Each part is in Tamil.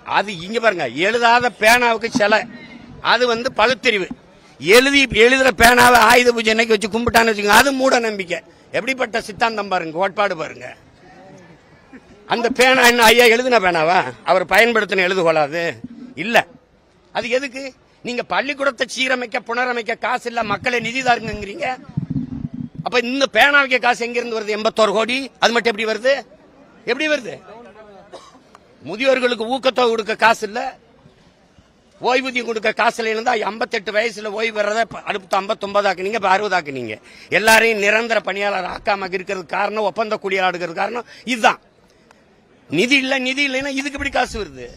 அது இங்க பாருங்க எழுதாத பேனாவுக்கு சிலை அது வந்து பகுத்தறிவு எழுதி எழுதுற பேனாவை ஆயுத பூஜை அன்னைக்கு வச்சு கும்பிட்டான்னு வச்சுக்கோங்க அது மூட நம்பிக்கை எப்படிப்பட்ட சித்தாந்தம் பாருங்க கோட்பாடு பாருங்க அந்த பேனா என்ன ஐயா எழுதின பேனாவா அவர் பயன்படுத்தின எழுதுகோளாது இல்ல அது எதுக்கு நீங்க பள்ளிக்கூடத்தை சீரமைக்க புனரமைக்க காசு இல்ல மக்களை நிதிதாருங்கிறீங்க அப்ப இந்த பேனா வைக்க காசு எங்க இருந்து வருது எண்பத்தோரு கோடி அது மட்டும் எப்படி வருது எப்படி வருது முதியோர்களுக்கு ஊக்கத்தொகை கொடுக்க காசு இல்ல ஓய்வூதியம் கொடுக்க காசு இல்லைன்னு தான் ஐம்பத்தெட்டு வயசுல ஓய்வு வர்றத இப்ப அடுத்து ஐம்பத்தொன்பது ஆக்குனீங்க இப்ப அறுபது ஆக்குனீங்க எல்லாரையும் நிரந்தர பணியாளர் ஆக்காம இருக்கிறது காரணம் ஒப்பந்த கூலியாளர் இருக்கிறது காரணம் இதுதான் நிதி இல்ல நிதி இல்லைன்னா இதுக்கு எப்படி காசு வருது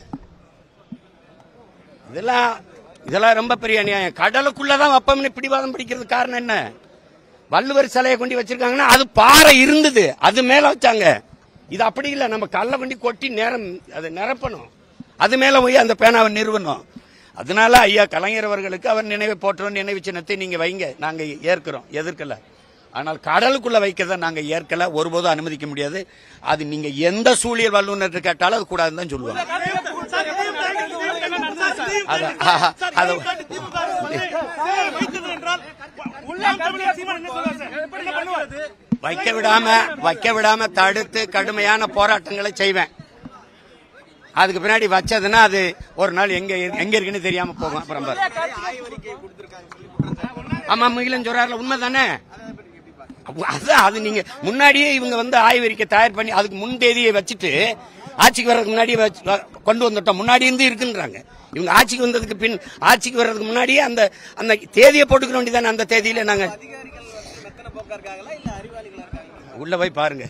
இதெல்லாம் இதெல்லாம் ரொம்ப பெரிய அநியாயம் கடலுக்குள்ளதான் வெப்பம்னு பிடிவாதம் பிடிக்கிறது காரணம் என்ன வள்ளுவர் சிலையை கொண்டு வச்சிருக்காங்கன்னா அது பாறை இருந்தது அது மேல வச்சாங்க இது அப்படி இல்லை நம்ம கல்லை கொண்டு கொட்டி நேரம் அதை நிரப்பணும் அது மேல போய் அந்த பேனாவை நிறுவனம் அதனால ஐயா கலைஞர் அவர்களுக்கு அவர் நினைவை போற்றோம் நினைவு சின்னத்தை நீங்க வைங்க நாங்க ஏற்கிறோம் எதிர்க்கல ஆனால் கடலுக்குள்ள வைக்கிறத நாங்க ஏற்கல ஒருபோதும் அனுமதிக்க முடியாது அது நீங்க எந்த சூழியல் வல்லுநர் கேட்டாலும் அது கூடாதுன்னு தான் சொல்லுவாங்க அத- அத- வைக்க விடாம வைக்க விடாம தடுத்து கடுமையான போராட்டங்களை செய்வேன் அதுக்கு பின்னாடி வச்சதுன்னா அது ஒரு நாள் எங்க இருக்கு- எங்க இருக்குன்னு தெரியாம போகும் அப்புறம் பாரு. ஆமா முகிலன் சொல்றாருல உண்மை தானே அதான் அது நீங்க முன்னாடியே இவங்க வந்து ஆய்வறிக்கை தயார் பண்ணி அதுக்கு முன் தேதியை வச்சுட்டு ஆட்சிக்கு வர்றதுக்கு முன்னாடியே வச்சு- வ- கொண்டு வந்துட்டோம் முன்னாடி இருந்து இருக்குன்றாங்க இவங்க ஆட்சிக்கு வந்ததுக்கு பின் ஆட்சிக்கு வர்றதுக்கு முன்னாடியே அந்த அந்த தேதியை போட்டுக்க வேண்டியதானே அந்த தேதியில நாங்க உள்ள போய் பாருங்க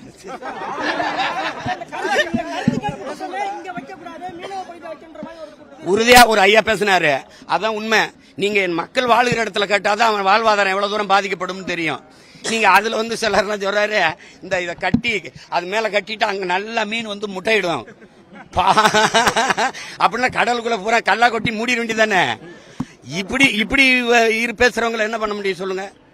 உறுதியா ஒரு ஐயா பேசினாரு அதான் உண்மை நீங்க என் மக்கள் வாழுகிற இடத்துல கேட்டாதான் அவன் வாழ்வாதாரம் எவ்வளவு தூரம் பாதிக்கப்படும் தெரியும் நீங்க அதுல வந்து சிலர்லாம் சொல்றாரு இந்த இத கட்டி அது மேல கட்டிட்டு அங்க நல்ல மீன் வந்து முட்டையிடும் பா- அப்படின்னா கடலுக்குள்ள பூரா கல்லா கொட்டி மூடிட வேண்டியதானே இப்படி இப்படி இரு பேசுறவங்களை என்ன பண்ண முடியும் சொல்லுங்க